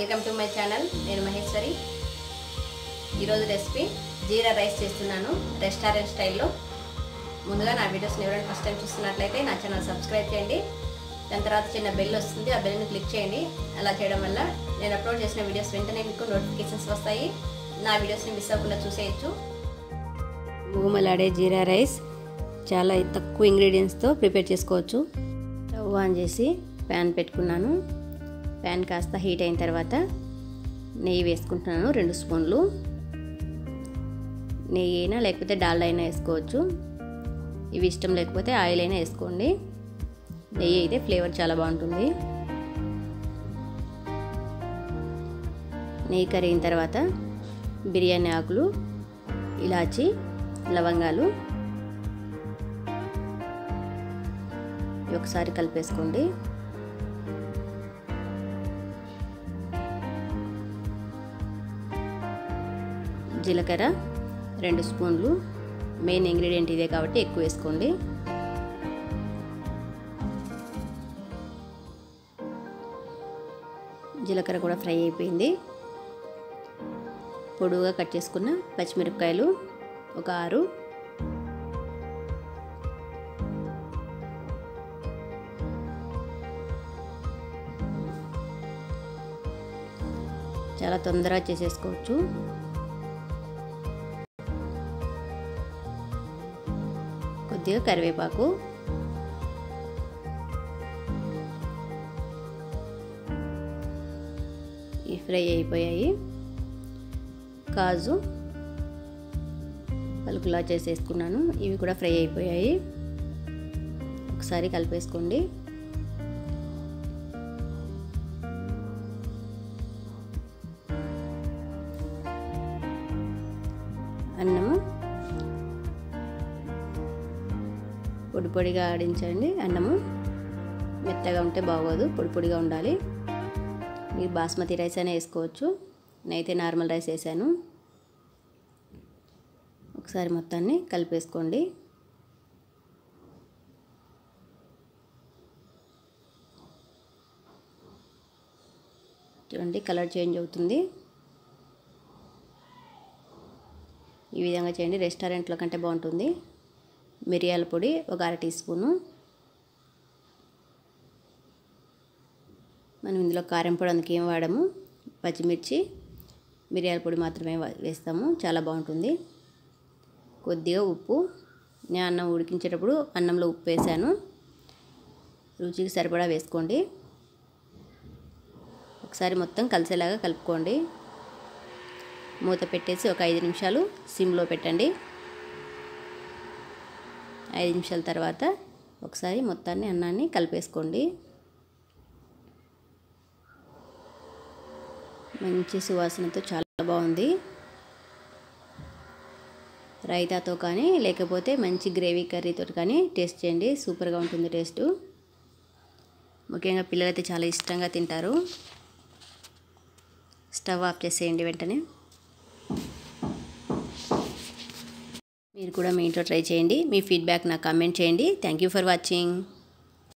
welcome to my channel నేను మహేశ్వరి ఈరోజు recipe jeera rice చేస్తున్నాను రెస్టారెంట్ స్టైల్లో ముందుగా నా వీడియోస్ని ఎవరైనా ఫస్ట్ టైం చూస్తున్నట్లయితే నా ఛానల్ సబ్స్క్రైబ్ చేయండి దాని తర్వాత చిన్న బెల్ వస్తుంది ఆ బెల్ని క్లిక్ చేయండి అలా చేయడం వల్ల నేను అప్లోడ్ చేసిన వీడియోస్ వెంటనే మీకు నోటిఫికేషన్స్ వస్తాయి నా వీడియోస్ని మిస్ అవ్వకుండా చూసేయచ్చు మూమలాడే జీరా రైస్ చాలా తక్కువ ఇంగ్రీడియంట్స్తో ప్రిపేర్ చేసుకోవచ్చు స్టవ్ ఆన్ చేసి ప్యాన్ పెట్టుకున్నాను ప్యాన్ కాస్త హీట్ అయిన తర్వాత నెయ్యి వేసుకుంటున్నాను రెండు స్పూన్లు నెయ్యి అయినా లేకపోతే డాల్డా అయినా వేసుకోవచ్చు ఇవి ఇష్టం లేకపోతే ఆయిల్ అయినా వేసుకోండి నెయ్యి అయితే ఫ్లేవర్ చాలా బాగుంటుంది నెయ్యి కరిగిన తర్వాత బిర్యానీ ఆకులు ఇలాచి లవంగాలు ఒకసారి కలిపేసుకోండి జీలకర్ర రెండు స్పూన్లు మెయిన్ ఇంగ్రీడియంట్ ఇదే కాబట్టి ఎక్కువ వేసుకోండి జీలకర్ర కూడా ఫ్రై అయిపోయింది పొడువుగా కట్ చేసుకున్న పచ్చిమిరపకాయలు ఒక ఆరు చాలా తొందరగా చేసేసుకోవచ్చు కొద్దిగా కరివేపాకు ఈ ఫ్రై అయిపోయాయి కాజు పలుకులా చేసేసుకున్నాను ఇవి కూడా ఫ్రై అయిపోయాయి ఒకసారి కలిపేసుకోండి అన్నము పొడి పొడిగా ఆడించండి అన్నము మెత్తగా ఉంటే బాగోదు పొడి పొడిగా ఉండాలి మీరు బాస్మతి రైస్ అయినా వేసుకోవచ్చు నేనైతే నార్మల్ రైస్ వేసాను ఒకసారి మొత్తాన్ని కలిపేసుకోండి చూడండి కలర్ చేంజ్ అవుతుంది ఈ విధంగా చేయండి రెస్టారెంట్లో కంటే బాగుంటుంది మిరియాల పొడి ఒక అర టీ స్పూను మనం ఇందులో కారం పొడి అందుకేం వాడము పచ్చిమిర్చి మిరియాల పొడి మాత్రమే వేస్తాము చాలా బాగుంటుంది కొద్దిగా ఉప్పు నేను అన్నం ఉడికించేటప్పుడు అన్నంలో ఉప్పు వేసాను రుచికి సరిపడా వేసుకోండి ఒకసారి మొత్తం కలిసేలాగా కలుపుకోండి మూత పెట్టేసి ఒక ఐదు నిమిషాలు సిమ్లో పెట్టండి ఐదు నిమిషాల తర్వాత ఒకసారి మొత్తాన్ని అన్నాన్ని కలిపేసుకోండి మంచి సువాసనతో చాలా బాగుంది రైతాతో కానీ లేకపోతే మంచి గ్రేవీ కర్రీతో కానీ టేస్ట్ చేయండి సూపర్గా ఉంటుంది టేస్ట్ ముఖ్యంగా పిల్లలైతే చాలా ఇష్టంగా తింటారు స్టవ్ ఆఫ్ చేసేయండి వెంటనే మీరు కూడా మీ ఇంట్లో ట్రై చేయండి మీ ఫీడ్బ్యాక్ నాకు కామెంట్ చేయండి థ్యాంక్ యూ ఫర్ వాచింగ్